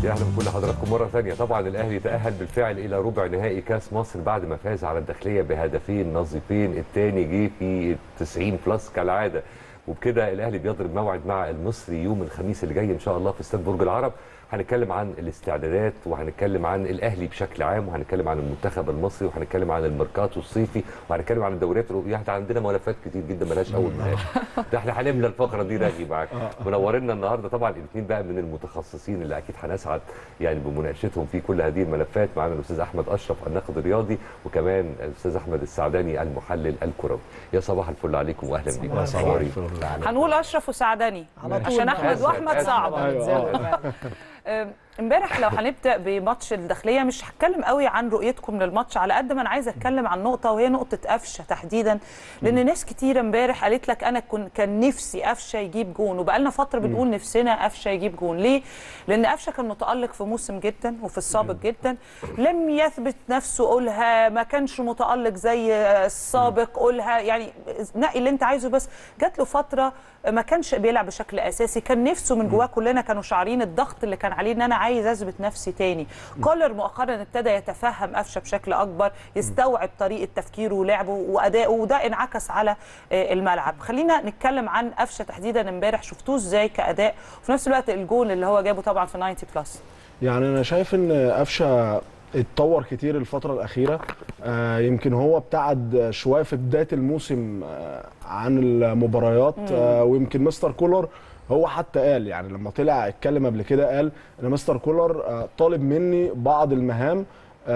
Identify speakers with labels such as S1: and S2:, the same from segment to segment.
S1: يا اهلا بكل حضراتكم مره ثانيه طبعا الاهلي تاهل بالفعل الى ربع نهائي كاس مصر بعد ما فاز على الداخليه بهدفين نظيفين الثاني جه في 90 بلس كالعاده وبكده الاهلي بيضرب موعد مع المصري يوم الخميس اللي جاي ان شاء الله في استاد برج العرب هنتكلم عن الاستعدادات وهنتكلم عن الاهلي بشكل عام وهنتكلم عن المنتخب المصري وهنتكلم عن الميركاتو الصيفي وهنتكلم عن الدوريات الاوروبيه احنا عندنا ملفات كتير جدا ملهاش اول نهايه ده احنا هنملى الفقره دي رغي معاك منورنا النهارده طبعا الاثنين بقى من المتخصصين اللي اكيد هنسعد يعني بمناقشتهم في كل هذه الملفات معانا الاستاذ احمد اشرف الناقد الرياضي وكمان الاستاذ احمد السعداني المحلل الكروي يا صباح الفل عليكم واهلا بيكم صباح
S2: هنقول اشرف وسعدني
S3: على طول
S2: عشان
S3: بقى.
S2: احمد واحمد
S1: أسد،
S2: صعب
S3: أيوة.
S2: أم، امبارح لو هنبدا بماتش الداخليه مش هتكلم قوي عن رؤيتكم للماتش على قد ما انا عايزه اتكلم عن نقطه وهي نقطه قفشه تحديدا لان ناس كتير امبارح قالت لك انا كن كان نفسي قفشه يجيب جون وبقالنا فتره بنقول نفسنا قفشه يجيب جون ليه لان قفشه كان متالق في موسم جدا وفي السابق جدا لم يثبت نفسه قولها ما كانش متالق زي السابق قولها يعني نقي اللي انت عايزه بس جات له فتره ما كانش بيلعب بشكل اساسي كان نفسه من جواه كلنا كانوا شعارين الضغط اللي كان عليه ان انا عايز اثبت نفسي تاني كولر مؤخرا ابتدى يتفهم قفشه بشكل اكبر يستوعب طريقه تفكيره ولعبه وادائه وده انعكس على آه، الملعب خلينا نتكلم عن قفشه تحديدا امبارح شفتوه ازاي كاداء وفي نفس الوقت الجون اللي هو جابه طبعا في 90 بلس
S3: يعني انا شايف ان قفشه اتطور كتير الفترة الأخيرة آه يمكن هو ابتعد شوية في بداية الموسم آه عن المباريات آه ويمكن مستر كولر هو حتى قال يعني لما طلع اتكلم قبل كده قال ان مستر كولر آه طالب مني بعض المهام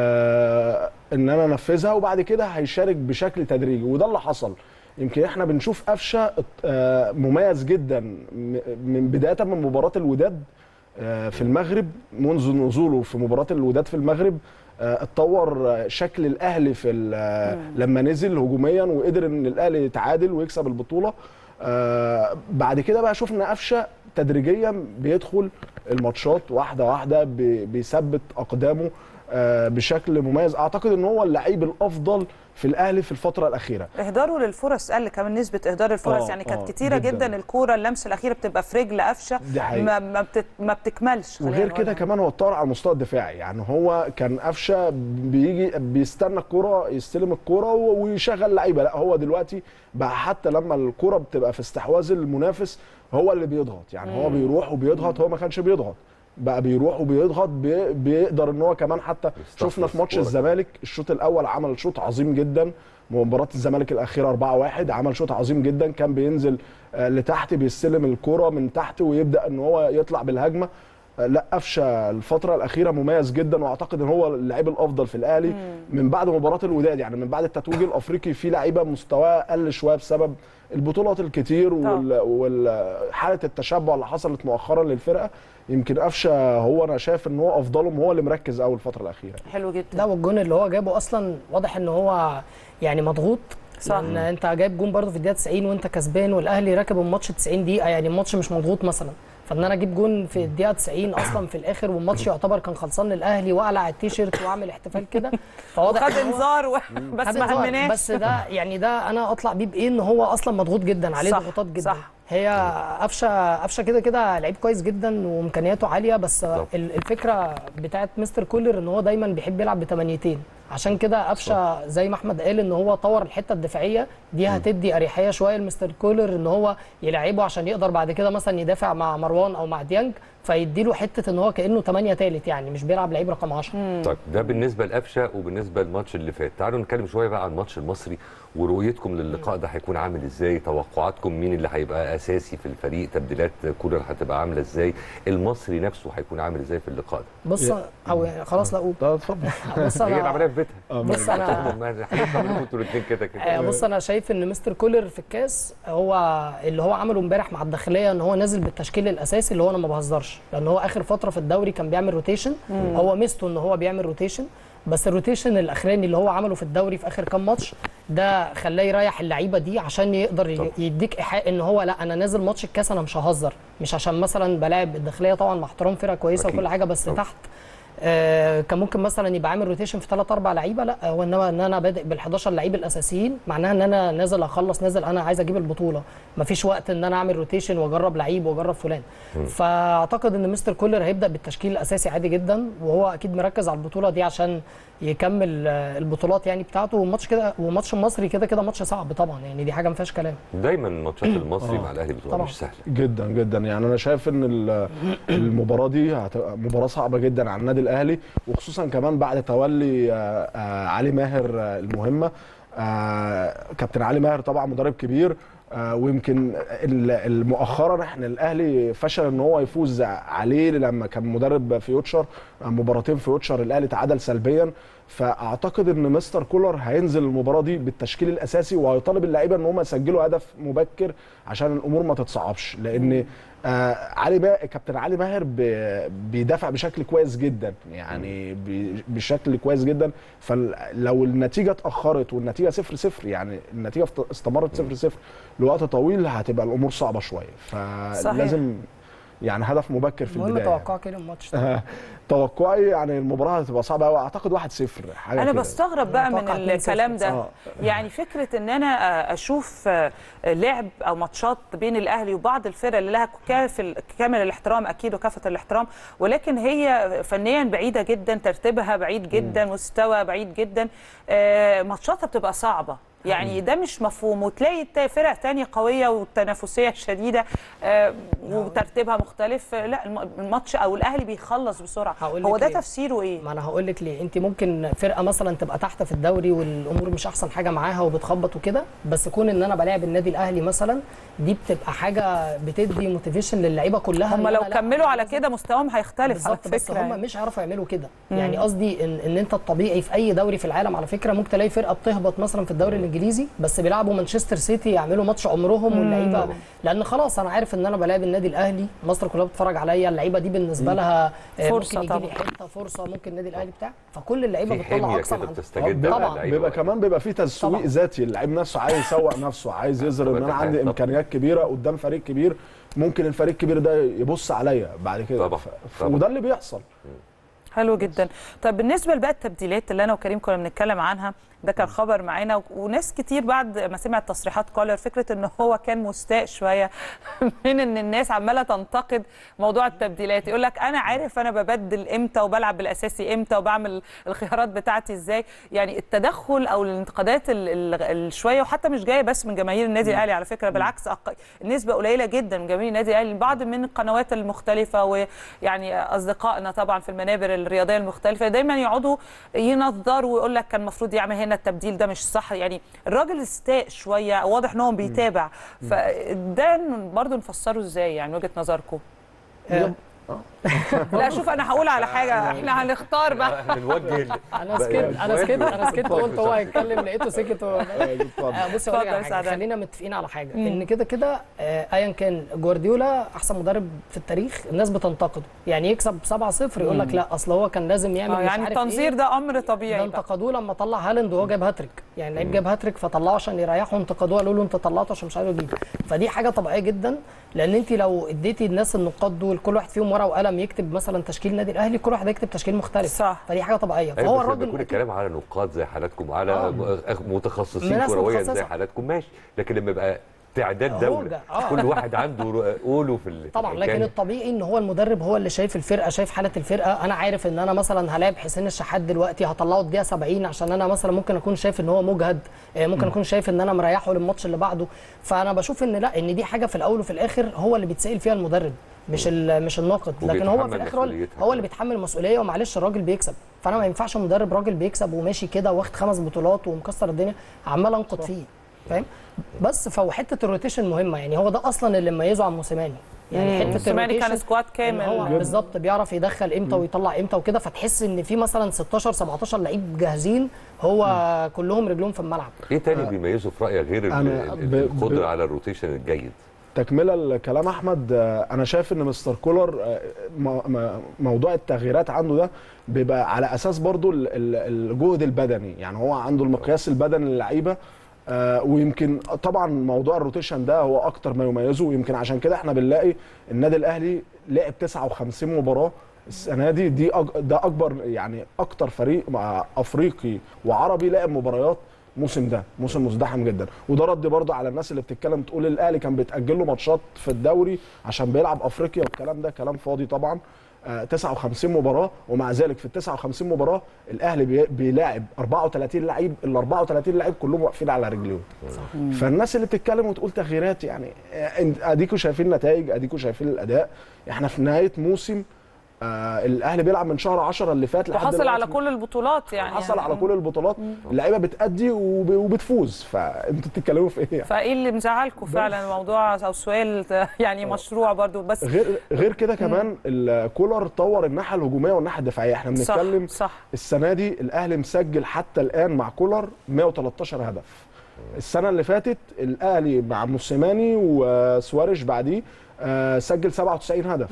S3: آه ان انا انفذها وبعد كده هيشارك بشكل تدريجي وده اللي حصل يمكن احنا بنشوف قفشه آه مميز جدا م- من بدايه من مباراه الوداد آه، في المغرب منذ نزوله في مباراه الوداد في المغرب آه، اتطور آه، شكل الاهلي في ال- آه، لما نزل هجوميا وقدر ان الاهلي يتعادل ويكسب البطوله آه، بعد كده بقى شفنا قفشه تدريجيا بيدخل الماتشات واحده واحده بي- بيثبت اقدامه آه، بشكل مميز اعتقد ان هو اللعيب الافضل في الاهلي في الفتره الاخيره
S2: اهداره للفرص قل كمان نسبه اهدار الفرص
S3: آه،
S2: يعني كانت
S3: آه،
S2: كتيره جدا,
S3: جداً.
S2: جدا الكوره اللمسه الاخيره بتبقى في رجل قفشه
S3: دي حقيقة.
S2: ما ما, بتت ما بتكملش خلينا
S3: وغير كده
S2: نقولها.
S3: كمان هو اتطور على المستوى الدفاعي يعني هو كان قفشه بيجي بيستنى الكرة يستلم الكرة و- ويشغل لعيبه لا هو دلوقتي بقى حتى لما الكرة بتبقى في استحواذ المنافس هو اللي بيضغط يعني هو بيروح وبيضغط هو ما كانش بيضغط بقى بيروح وبيضغط بي بيقدر ان هو كمان حتى
S1: يستخلص
S3: شفنا في ماتش
S1: الكرة.
S3: الزمالك الشوط الاول عمل شوط عظيم جدا مباراة الزمالك الأخيرة 4-1 عمل شوط عظيم جدا كان بينزل آه، لتحت بيستلم الكرة من تحت ويبدأ ان هو يطلع بالهجمة آه، لا قفشه الفتره الاخيره مميز جدا واعتقد ان هو اللاعب الافضل في الاهلي من بعد مباراه الوداد يعني من بعد التتويج الافريقي في لعيبه مستواها قل شويه بسبب البطولات الكتير وحاله التشبع اللي حصلت مؤخرا للفرقه يمكن قفشه هو انا شايف ان هو افضلهم هو اللي مركز قوي الفتره الاخيره
S2: حلو جدا
S4: لا والجون اللي هو جابه اصلا واضح ان هو يعني مضغوط
S2: صح.
S4: لان انت جايب جون برضه في الدقيقه 90 وانت كسبان والاهلي راكب الماتش 90 دقيقه يعني الماتش مش مضغوط مثلا فان انا اجيب جون في الدقيقه 90 اصلا في الاخر والماتش يعتبر كان خلصان للاهلي واقلع التيشيرت واعمل احتفال كده فواضح
S2: خد
S4: إن هو-
S2: انذار و... بس
S4: خد
S2: ما
S4: انذار.
S2: همناش
S4: بس ده يعني ده انا اطلع بيه بايه ان هو اصلا مضغوط جدا عليه
S2: صح،
S4: ضغوطات جدا
S2: صح.
S4: هي قفشه قفشه كده كده لعيب كويس جدا وامكانياته عاليه بس
S1: طب.
S4: ال- الفكره بتاعت مستر كولر ان هو دايما بيحب يلعب بتمانيتين عشان كده قفشه زي ما احمد قال ان هو طور الحته الدفاعيه دي هتدي اريحيه شويه لمستر كولر ان هو يلعبه عشان يقدر بعد كده مثلا يدافع مع مروان او مع ديانج فيديله حته ان هو كانه 8 ثالث يعني مش بيلعب لعيب رقم 10
S1: طيب ده بالنسبه لقفشه وبالنسبه للماتش اللي فات تعالوا نتكلم شويه بقى عن الماتش المصري ورؤيتكم للقاء ده هيكون عامل ازاي توقعاتكم مين اللي هيبقى اساسي في الفريق تبديلات كولر هتبقى عامله ازاي المصري نفسه هيكون عامل ازاي في اللقاء ده
S4: بص او خلاص لا قول
S3: ده اتفضل
S4: بص
S1: هي
S4: انا
S1: العمليه في بيتها
S4: بص انا
S1: هنفهم انتوا الاثنين كده
S4: آه،
S1: كده
S4: بص انا شايف ان مستر كولر في الكاس هو اللي هو عمله امبارح مع الداخليه ان هو نازل بالتشكيل الاساسي اللي هو انا ما بهزرش لان هو اخر فتره في الدوري كان بيعمل روتيشن هو ميزته ان هو بيعمل روتيشن بس الروتيشن الاخراني اللي هو عمله في الدوري في اخر كام ماتش ده خلاه يريح اللعيبه دي عشان يقدر ي-
S1: طبعا.
S4: يديك ايحاء ان هو لا انا نازل ماتش الكاس انا مش ههزر مش عشان مثلا بلاعب الداخليه طبعا مع احترام فرقه كويسه
S1: أكيد.
S4: وكل حاجه بس
S1: طبعا.
S4: تحت آه كان ممكن مثلا يبقى عامل روتيشن في 3 4 لعيبه لا هو انما ان انا بادئ بال 11 لعيب الاساسيين معناها ان انا نازل اخلص نازل انا عايز اجيب البطوله مفيش وقت ان انا اعمل روتيشن واجرب لعيب واجرب فلان فاعتقد ان مستر كولر هيبدا بالتشكيل الاساسي عادي جدا وهو اكيد مركز على البطوله دي عشان يكمل آه، البطولات يعني بتاعته والماتش كده وماتش المصري كده كده ماتش صعب طبعا يعني دي حاجه ما فيهاش كلام
S1: دايما ماتشات المصري
S3: آه.
S1: مع الاهلي بتبقى
S4: طبعاً.
S1: مش سهله
S3: جدا جدا يعني انا شايف ان ال- المباراه دي هتبقى مباراه صعبه جدا على النادي الاهلي وخصوصا كمان بعد تولي آه، آه، علي ماهر آه، المهمه آه، كابتن علي ماهر طبعا مدرب كبير آه، ويمكن ال- مؤخرا احنا الاهلي فشل ان هو يفوز عليه لما كان مدرب فيوتشر آه، مباراتين فيوتشر الاهلي تعادل سلبيا فاعتقد ان مستر كولر هينزل المباراه دي بالتشكيل الاساسي وهيطالب اللعيبه ان هم يسجلوا هدف مبكر عشان الامور ما تتصعبش لان آه علي با... كابتن علي ماهر ب... بيدافع بشكل كويس جدا يعني ب... بشكل كويس جدا فلو النتيجه اتاخرت والنتيجه 0 0 يعني النتيجه فت- استمرت 0 0 لوقت طويل هتبقى الامور صعبه شويه فلازم يعني هدف مبكر في
S4: المهم
S3: البدايه
S4: توقعك ايه للماتش
S3: يعني. توقعي يعني المباراه هتبقى صعبه قوي اعتقد 1 0 حاجه
S2: انا
S3: كده.
S2: بستغرب بقى من
S4: متوقع 2-0
S2: الكلام ده
S3: آه.
S2: يعني فكره ان انا آه، اشوف آه، لعب او ماتشات بين الاهلي وبعض الفرق اللي لها كافل كامل الاحترام اكيد وكافه الاحترام ولكن هي فنيا بعيده جدا ترتيبها بعيد جدا مستوى بعيد جدا آه، ماتشاتها بتبقى صعبه يعني ده مش مفهوم وتلاقي تا- فرق تانية قوية والتنافسية شديدة آه، وترتيبها مختلف آه، لا الم- الماتش او الاهلي بيخلص بسرعة
S4: هقول
S2: هو
S4: لك
S2: ده
S4: ليه.
S2: تفسيره ايه؟
S4: ما انا هقول لك ليه انت ممكن فرقه مثلا تبقى تحت في الدوري والامور مش احسن حاجه معاها وبتخبط وكده بس كون ان انا بلاعب النادي الاهلي مثلا دي بتبقى حاجه بتدي موتيفيشن للعيبه كلها
S2: هم
S4: إن
S2: لو
S4: أنا لا،
S2: كملوا
S4: أنا
S2: على
S4: لازم-
S2: كده مستواهم هيختلف على
S4: بالظبط بس
S2: فكره
S4: هم مش هيعرفوا يعملوا كده يعني قصدي ان, ان انت الطبيعي في اي دوري في العالم على فكره ممكن تلاقي فرقه بتهبط مثلا في الدوري الانجليزي بس بيلعبوا مانشستر سيتي يعملوا ماتش عمرهم واللعيبه لان خلاص انا عارف ان انا بلاعب النادي الاهلي مصر كلها بتتفرج عليا اللعيبه دي بالنسبه لها آه،
S2: فرصة
S4: ممكن يجي لي
S2: طبعا.
S4: حته فرصه ممكن النادي الاهلي بتاع فكل اللعيبه
S1: في
S4: بتطلع
S1: حميه
S4: اقصى
S1: كده
S4: ما عندها
S1: بتستجد
S3: بيبقى-
S1: على
S4: طبعاً.
S1: اللعيبة.
S3: بيبقى كمان بيبقى فيه تسويق
S4: طبعاً.
S3: ذاتي اللعيب نفسه عايز يسوق نفسه عايز يظهر ان
S1: طبعاً.
S3: انا عندي
S1: طبعاً.
S3: امكانيات كبيره قدام فريق كبير ممكن الفريق الكبير ده يبص عليا بعد كده
S1: طبعاً.
S3: ف... ف-
S1: طبعاً.
S3: وده اللي بيحصل
S2: حلو جدا طب بالنسبه بقى التبديلات اللي انا وكريم كنا بنتكلم عنها ده كان خبر معانا و- وناس كتير بعد ما سمعت تصريحات كولر فكره ان هو كان مستاء شويه من ان الناس عماله تنتقد موضوع التبديلات يقول لك انا عارف انا ببدل امتى وبلعب بالاساسي امتى وبعمل الخيارات بتاعتي ازاي يعني التدخل او الانتقادات ال- ال- الشويه وحتى مش جايه بس من جماهير النادي الاهلي على فكره بالعكس أق... النسبه قليله جدا من جماهير النادي الاهلي بعض من القنوات المختلفه ويعني اصدقائنا طبعا في المنابر الرياضيه المختلفه دايما يقعدوا ينظروا ويقول لك كان المفروض يعمل هنا التبديل ده مش صح يعني الراجل استاء شويه واضح ان هو بيتابع فده برضه نفسره ازاي يعني من وجهه نظركم
S4: آه،
S2: لا شوف انا هقول على حاجه احنا هنختار بقى
S1: بنوجه
S4: انا سكت انا سكت انا سكت قلت هو هيتكلم لقيته سكت هو آه، بص هقول لك
S2: اتفضل
S4: على
S2: يا
S4: حاجه
S2: سعدان.
S4: خلينا متفقين على حاجه ان كده كده آه، ايا كان جوارديولا احسن مدرب في التاريخ الناس بتنتقده يعني يكسب 7-0 يقول لك لا اصل هو كان لازم يعمل
S2: آه،
S4: مش
S2: يعني
S4: عارف
S2: التنظير
S4: إيه.
S2: ده امر
S4: ده
S2: طبيعي بقى.
S4: انتقدوه لما طلع هالاند وهو جاب هاتريك يعني لعيب جاب هاتريك فطلعه عشان يريحه انتقدوه قالوا له انت طلعته عشان مش عارف يجيب فدي حاجه طبيعيه جدا لان انت لو اديتي الناس النقاد دول كل واحد فيهم ورقه وقلم يكتب مثلا تشكيل النادي الاهلي كل واحد هيكتب تشكيل مختلف
S2: صح.
S4: فدي حاجه طبيعيه
S1: ايوه
S4: فهو
S1: بس لما
S4: الراجل
S1: يكون الكلام على نقاد زي حالاتكم على
S4: آه.
S1: م- متخصصين
S4: ناس
S1: كرويا
S4: متخصصة.
S1: زي حالاتكم ماشي لكن لما يبقى تعداد
S4: هوجة.
S1: دوله
S4: آه.
S1: كل واحد عنده رو- قوله في ال- في
S4: طبعا
S1: المكان.
S4: لكن الطبيعي ان هو المدرب هو اللي شايف الفرقه شايف حاله الفرقه انا عارف ان انا مثلا هلاعب حسين الشحات دلوقتي هطلعه الدقيقه 70 عشان انا مثلا ممكن اكون شايف ان هو مجهد آه، ممكن اكون شايف ان انا مريحه للماتش اللي بعده فانا بشوف ان لا ان دي حاجه في الاول وفي الاخر هو اللي بيتسال فيها المدرب مش ال- مش الناقد لكن هو
S1: وبيتحمل
S4: في الاخر هو اللي-
S1: مسؤوليتها
S4: هو اللي
S1: كمان.
S4: بيتحمل المسؤوليه ومعلش الراجل بيكسب فانا ما ينفعش مدرب راجل بيكسب وماشي كده واخد خمس بطولات ومكسر الدنيا عمال انقد فيه فاهم بس فهو حته الروتيشن مهمه يعني هو ده اصلا اللي مميزه عن موسيماني يعني حته
S2: موسيماني كان
S4: الروتيشن
S2: سكواد
S4: إن
S2: كامل
S4: هو بالظبط بيعرف يدخل امتى ويطلع امتى وكده فتحس ان في مثلا 16 17 لعيب جاهزين هو كلهم رجلهم في الملعب
S1: ايه تاني بيميزه في رايك غير ال-
S3: أنا
S1: ال-
S3: ب-
S1: القدره
S3: ب-
S1: على الروتيشن الجيد
S3: تكمله لكلام احمد آه، انا شايف ان مستر كولر آه، م- م- موضوع التغييرات عنده ده بيبقى على اساس برضو ال- ال- الجهد البدني يعني هو عنده المقياس البدني للعيبه آه، ويمكن طبعا موضوع الروتيشن ده هو اكتر ما يميزه ويمكن عشان كده احنا بنلاقي النادي الاهلي لعب 59 مباراه السنه دي دي أج... ده اكبر يعني اكتر فريق مع افريقي وعربي لعب مباريات موسم ده موسم مزدحم جدا وده رد برضه على الناس اللي بتتكلم تقول الاهلي كان بيتاجل له ماتشات في الدوري عشان بيلعب افريقيا والكلام ده كلام فاضي طبعا آه 59 مباراه ومع ذلك في ال 59 مباراه الاهلي بي- بيلاعب 34 لعيب ال 34 لعيب كلهم واقفين على رجليهم فالناس اللي بتتكلم وتقول تغييرات يعني آه، إنت- اديكوا شايفين النتائج اديكوا شايفين الاداء احنا في نهايه موسم آه الاهلي بيلعب من شهر 10 اللي فات لحد
S2: وحصل على
S3: دلوقتي.
S2: كل البطولات يعني
S3: حصل على كل البطولات اللعيبه بتأدي وب- وبتفوز فانتوا بتتكلموا في ايه يعني؟
S2: فايه اللي مزعلكم فعلا موضوع او سؤال يعني مشروع برضو بس
S3: غير غير كده كمان الكولر طور الناحيه الهجوميه والناحيه الدفاعيه احنا
S2: صح
S3: بنتكلم
S2: صح
S3: السنه دي الاهلي مسجل حتى الان مع كولر 113 هدف السنه اللي فاتت الاهلي مع موسيماني وسواريش بعديه آه، سجل 97 هدف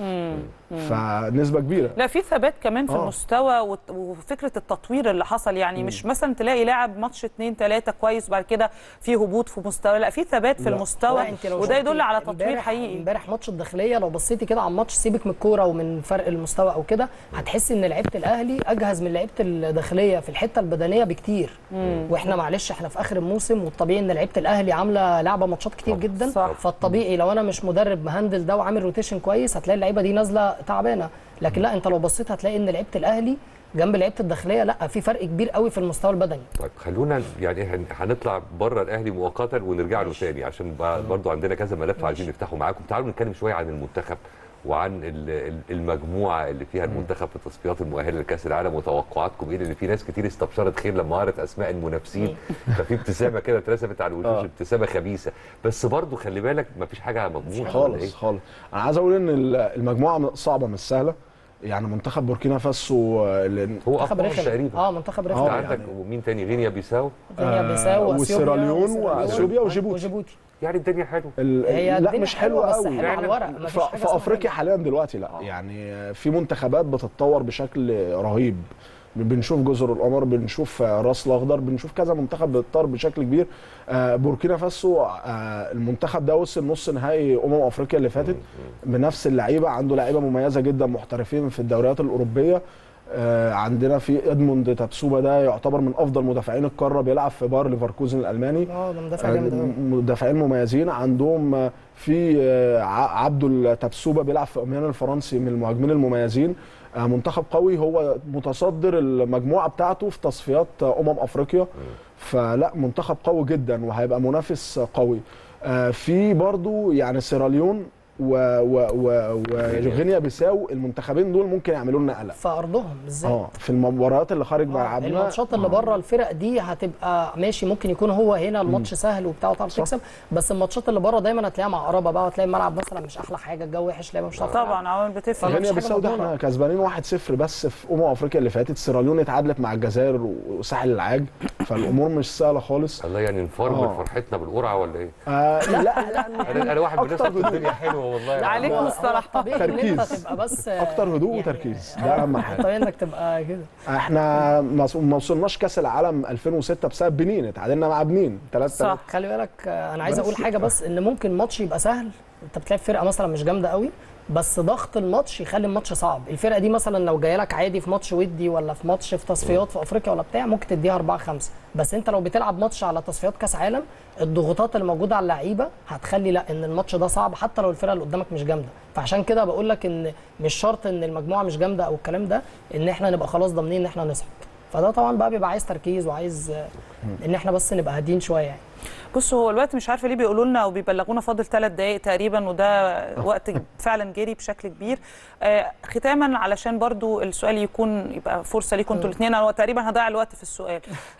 S3: فنسبه كبيره
S2: لا في ثبات كمان في
S3: آه.
S2: المستوى وت- وفكره التطوير اللي حصل يعني مش مثلا تلاقي لاعب ماتش اتنين تلاته كويس وبعد كده في هبوط في مستوى لا في ثبات في
S3: لا.
S2: المستوى
S4: لا، انت لو
S2: وده
S4: شفتي
S2: يدل على تطوير
S4: امبارح-
S2: حقيقي
S4: امبارح ماتش الداخليه لو بصيتي كده على الماتش سيبك من الكوره ومن فرق المستوى او كده هتحسي ان لعيبه الاهلي اجهز من لعيبه الداخليه في الحته البدنيه بكتير واحنا معلش احنا في اخر الموسم والطبيعي ان لعيبه الاهلي عامله لعبه ماتشات كتير
S1: صح.
S4: جدا
S2: صح.
S4: فالطبيعي لو انا مش مدرب مهندل ده وعامل روتيشن كويس هتلاقي اللعيبه دي نازله تعبانه لكن لا انت لو بصيت هتلاقي ان لعيبه الاهلي جنب لعيبه الداخليه لا في فرق كبير قوي في المستوى البدني
S1: طيب خلونا يعني هن- هنطلع بره الاهلي مؤقتا ونرجع له تاني عشان ب- برضو عندنا كذا ملف عايزين نفتحه معاكم تعالوا نتكلم شويه عن المنتخب وعن ال- ال- المجموعه اللي فيها المنتخب في التصفيات المؤهله لكاس العالم وتوقعاتكم ايه لان في ناس كتير استبشرت خير لما قرت اسماء المنافسين ففي ابتسامه كده اترسمت على الوشوش
S3: آه.
S1: ابتسامه خبيثه بس برضو خلي بالك ما فيش حاجه مضمونه ولا
S3: خالص
S1: إيه؟
S3: خالص انا عايز اقول ان ال- المجموعه صعبه مش سهله يعني منتخب بوركينا فاسو آه، اللي-
S1: هو
S4: منتخب
S1: اقوى
S4: رخم
S1: تقريبا
S4: اه منتخب رخم
S3: آه،
S1: انت
S3: يعني-
S1: عندك ومين تاني غينيا بيساو
S4: غينيا بيساو
S3: آه،
S4: وأثيوبيا
S3: وسيراليون
S4: وسيراليون
S3: وأثيويا وجيبوتي.
S4: وجيبوتي
S1: يعني الدنيا حلوه
S3: ال-
S4: هي
S3: لا
S4: الدنيا
S3: مش
S4: حلوة
S3: حلوه
S4: بس
S3: قوي
S4: حلوة على الورق
S3: ف-
S4: مفيش حاجة
S3: في
S4: اسمها
S3: افريقيا
S4: حلوة.
S3: حاليا دلوقتي لا يعني في منتخبات بتتطور بشكل رهيب بنشوف جزر القمر بنشوف راس الاخضر بنشوف كذا منتخب بيتطور بشكل كبير آه، بوركينا فاسو آه، المنتخب ده وصل نص نهائي امم افريقيا اللي فاتت بنفس اللعيبه عنده لعيبه مميزه جدا محترفين في الدوريات الاوروبيه آه، عندنا في ادموند تابسوبا ده يعتبر من افضل مدافعين القاره بيلعب في باير ليفركوزن الالماني
S4: اه ده مدافع جامد قوي
S3: مدافعين مميزين عندهم آه، في آه، ع- عبدو التبسوبه بيلعب في اميان الفرنسي من المهاجمين المميزين آه، منتخب قوي هو متصدر المجموعه بتاعته في تصفيات آه، امم افريقيا فلا منتخب قوي جدا وهيبقى منافس قوي آه، في برضو يعني سيراليون و- و- و- وغينيا بيساو المنتخبين دول ممكن يعملوا لنا قلق
S4: في ارضهم بالذات
S3: اه في المباريات اللي خارج
S4: آه،
S3: ملعبنا
S4: الماتشات اللي بره الفرق دي هتبقى ماشي ممكن يكون هو هنا الماتش سهل وبتاع وتعرف
S3: صح.
S4: تكسب بس الماتشات اللي بره دايما هتلاقيها مع قرابه بقى وتلاقي الملعب مثلا مش احلى حاجه الجو وحش لعيبه مش هتعرف تلعب.
S2: طبعا عوامل بتفرق
S4: فمش
S3: غينيا
S4: حاجة
S3: بيساو ده
S4: مضمونة.
S3: احنا كسبانين 1-0 بس في امم افريقيا اللي فاتت سيراليون اتعادلت مع الجزائر وساحل العاج فالامور مش سهله خالص
S1: الله يعني نفرمل
S3: آه.
S1: فرحتنا بالقرعه ولا ايه؟
S3: آه لا لا
S1: انا انا واحد من الناس
S3: أكتر
S1: قلت
S3: هدوء.
S1: الدنيا حلوه والله
S2: لا عليك
S4: هو- هو
S2: مصطلح.
S4: الطبيعي ان انت
S3: تركيز.
S4: تبقى بس
S3: اكتر هدوء
S4: يعني-
S3: وتركيز ده اهم حاجه
S4: الطبيعي انك تبقى كده
S3: احنا ما ما وصلناش كاس العالم 2006 بسبب بنين اتعادلنا مع بنين 3
S2: صح
S4: خلي بالك آه، انا عايز
S3: بس.
S4: اقول حاجه بس ان ممكن ماتش يبقى سهل انت بتلعب فرقه مثلا مش جامده قوي بس ضغط الماتش يخلي الماتش صعب الفرقه دي مثلا لو جايه لك عادي في ماتش ودي ولا في ماتش في تصفيات في افريقيا ولا بتاع ممكن تديها 4 5 بس انت لو بتلعب ماتش على تصفيات كاس عالم الضغوطات اللي موجوده على اللعيبه هتخلي لا ان الماتش ده صعب حتى لو الفرقه اللي قدامك مش جامده فعشان كده بقول لك ان مش شرط ان المجموعه مش جامده او الكلام ده ان احنا نبقى خلاص ضامنين ان احنا نصعد فده طبعا بقى بيبقى عايز تركيز وعايز آه، ان احنا بس نبقى هادين شويه يعني
S2: بصوا هو الوقت مش عارفه ليه بيقولوا لنا او بيبلغونا فاضل ثلاث دقائق تقريبا وده وقت فعلا جري بشكل كبير آه ختاما علشان برضو السؤال يكون يبقى فرصه ليكم انتوا الاثنين انا تقريبا هضيع الوقت في السؤال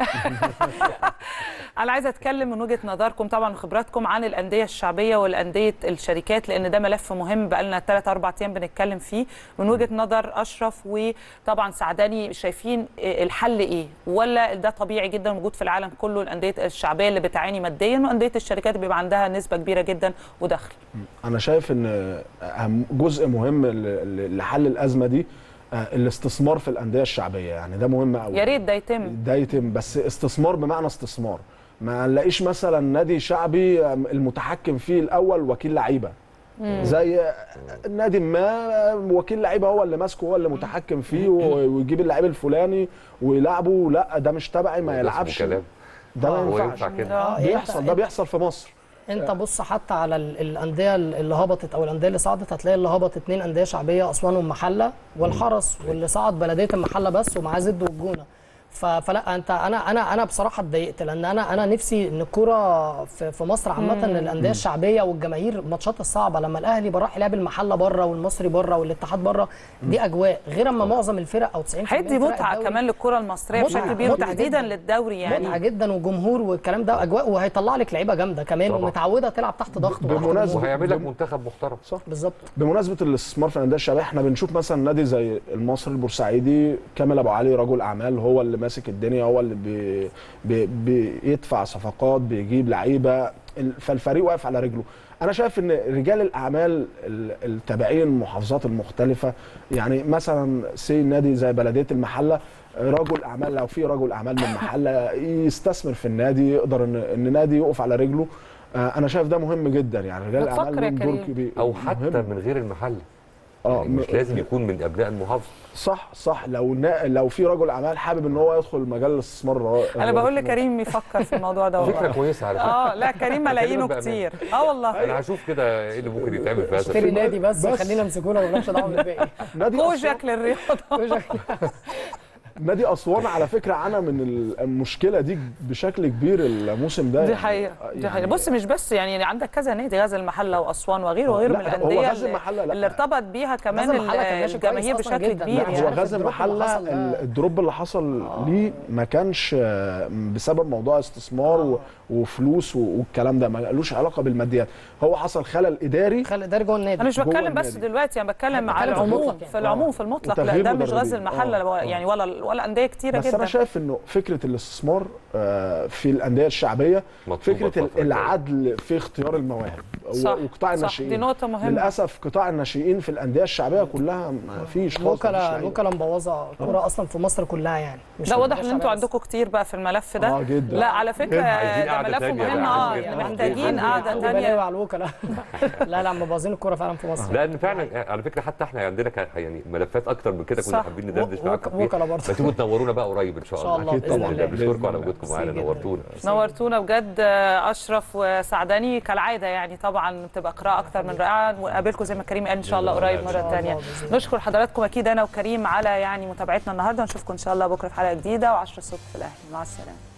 S2: انا عايزه اتكلم من وجهه نظركم طبعا خبراتكم عن الانديه الشعبيه والانديه الشركات لان ده ملف مهم بقى لنا 3 4 ايام بنتكلم فيه من وجهه نظر اشرف وطبعا سعداني شايفين الحل ايه ولا ده طبيعي جدا موجود في العالم كله الانديه الشعبيه اللي بتعاني ماديا وانديه الشركات بيبقى عندها نسبه كبيره جدا ودخل
S3: انا شايف ان أهم جزء مهم ل- ل- لحل الازمه دي آه، الاستثمار في الانديه الشعبيه يعني ده مهم قوي
S2: يا ريت ده يتم
S3: ده يتم بس استثمار بمعنى استثمار ما نلاقيش مثلا نادي شعبي المتحكم فيه الاول وكيل لعيبه زي نادي ما وكيل لعيبه هو اللي ماسكه هو اللي متحكم فيه و- ويجيب اللعيب الفلاني ويلعبه لا ده مش تبعي ما
S1: ده
S3: يلعبش
S1: اسمه كلام
S3: ده ما
S1: هو
S3: ينفعش
S1: ينفع كده
S4: آه،
S3: بيحصل
S4: أنت-
S3: ده بيحصل في مصر
S4: انت بص حتى على ال- الانديه اللي هبطت او الانديه اللي صعدت هتلاقي اللي هبط اتنين انديه شعبيه اسوان والمحله والحرس واللي صعد بلديه المحله بس ومعاه زد والجونه ف- فلا انت انا انا انا بصراحه اتضايقت لان انا انا نفسي ان الكوره في, في مصر عامه الانديه الشعبيه والجماهير الماتشات الصعبه لما الاهلي بيروح يلعب المحله بره والمصري بره والاتحاد بره دي اجواء غير اما معظم الفرق او 90%
S2: هيدي
S4: من فرق
S2: متعه
S4: الدوري
S2: كمان للكره المصريه
S4: متعة،
S2: بشكل كبير
S4: متعة
S2: وتحديدا
S4: جداً.
S2: للدوري يعني
S4: متعه جدا وجمهور والكلام ده اجواء وهيطلع لك لعيبه جامده كمان
S1: طبعاً.
S4: ومتعوده تلعب تحت ضغط وتحت
S3: بمناسبة-
S4: جمهور.
S1: وهيعمل لك منتخب محترم
S3: صح
S4: بالظبط
S3: بمناسبه الاستثمار في الانديه الشعبيه احنا بنشوف مثلا نادي زي المصري البورسعيدي كامل ابو علي رجل اعمال هو اللي ماسك الدنيا هو اللي بي بي بيدفع صفقات بيجيب لعيبه ال- فالفريق واقف على رجله انا شايف ان رجال الاعمال ال- التابعين المحافظات المختلفه يعني مثلا سي نادي زي بلديه المحله رجل اعمال لو في رجل اعمال من محله يستثمر في النادي يقدر ان ان نادي يقف على رجله آه، انا شايف ده مهم جدا يعني رجال
S2: بتفكر
S3: الاعمال
S2: يا
S3: لهم دور
S2: كريم.
S3: كبير
S1: او حتى
S3: مهم.
S1: من غير المحل
S3: اه
S1: يعني مش
S3: م-
S1: لازم يكون من ابناء المحافظه
S3: صح صح لو نا... لو في رجل اعمال حابب ان هو يدخل مجال الاستثمار الرا-
S2: انا بقول لكريم يفكر في الموضوع ده
S1: فكره
S2: والله
S1: كويسه على فكره
S2: اه لا كريم ملايينه
S1: بأمان.
S2: كتير اه والله
S1: انا هشوف كده ايه اللي ممكن يتعمل في هذا
S4: اشتري
S1: الفيلم.
S4: نادي بس,
S3: بس.
S4: خلينا نمسكونا مالناش دعوه بالباقي
S3: نادي أسوان
S2: كوجك للرياضه
S3: نادي اسوان على فكره عانى من المشكله دي بشكل كبير الموسم ده
S2: دي
S3: يعني-
S2: حقيقه دي
S3: يعني-
S2: حقيقه بص مش بس يعني عندك كذا نادي غزل المحله واسوان وغيره وغيره
S3: لا،
S2: من
S3: هو
S2: الانديه
S3: غزل
S2: اللي,
S3: المحلة لا.
S2: اللي ارتبط بيها كمان
S4: غزل المحلة كان ماشي
S2: الجماهير
S4: كويس أصلاً
S2: بشكل
S4: جداً.
S2: كبير
S4: لا،
S3: لا
S2: يعني
S3: هو
S4: عارف
S3: غزل
S4: الدروب اللي
S3: المحله
S4: حصل ده.
S3: ال- الدروب اللي حصل ليه ما كانش آه، بسبب موضوع استثمار و- وفلوس و- والكلام ده ما لوش علاقه بالماديات هو حصل خلل اداري
S4: خلي اداري جوه النادي
S2: انا مش
S3: جوه
S2: بتكلم بس
S3: النادي.
S2: دلوقتي انا بتكلم
S4: أنا
S2: على
S4: بتكلم في
S2: العموم
S4: المطلق يعني.
S2: في العموم في المطلق لا
S3: وتغيير
S2: ده مش غزل
S3: مدربين.
S2: المحله
S3: آه، آه.
S2: يعني ولا ولا انديه كتيره
S3: بس انا
S2: جدا
S3: شايف انه فكره الاستثمار آه، في الانديه الشعبيه
S1: مطلوبة
S3: فكره
S1: الفترة الجاية.
S3: العدل في اختيار المواهب و-
S2: صح
S3: وقطاع
S2: صح
S3: الناشئين
S2: دي نقطه مهمه
S3: للاسف قطاع الناشئين في الانديه الشعبيه كلها ما فيش خالص مفيش
S4: الوكلاء
S3: لعيبة.
S4: الوكلاء مبوظه الكوره اصلا في مصر كلها يعني مش
S2: ده
S4: في
S2: واضح ان
S4: الأندية
S2: انتوا
S4: الشعبية بس.
S2: عندكم كتير بقى في الملف ده
S3: اه جدا
S2: لا على فكره
S1: عايزين
S2: ده
S1: قعدة
S2: ملف
S1: تانية
S2: مهم
S1: بقى،
S2: اه
S1: عايزين
S2: يعني
S1: قعدة
S2: محتاجين
S1: تانية.
S2: قعده
S4: عندي بلاوي
S2: ثانيه
S4: على الوكلاء لا لا مبوظين الكوره فعلا في مصر
S1: لان فعلا على فكره حتى احنا عندنا كان- يعني ملفات اكتر من كده كنا
S2: صح.
S1: حابين ندردش
S4: و-
S1: معاكم
S4: وك-
S1: فيها
S4: وكلاء برضه.
S1: بس تيجوا تنورونا بقى قريب ان شاء
S4: إن
S1: الله
S4: شاء الله،
S1: اكيد
S4: بإذن
S1: طبعا
S4: الله.
S1: بنشكركم على
S3: بإذن
S1: وجودكم
S4: الله.
S1: معانا
S4: ميرسي جداً.
S1: نورتونا
S2: نورتونا بجد آه، اشرف وسعداني كالعاده يعني طبعا بتبقى قراءه اكتر من رائعه ونقابلكم زي ما كريم قال ان شاء الله قريب مره
S4: الله
S2: ثانيه
S4: بإذن الله.
S2: نشكر حضراتكم اكيد انا وكريم على يعني متابعتنا النهارده نشوفكم ان شاء الله بكره في حلقه جديده و10 الصبح في الاهلي مع السلامه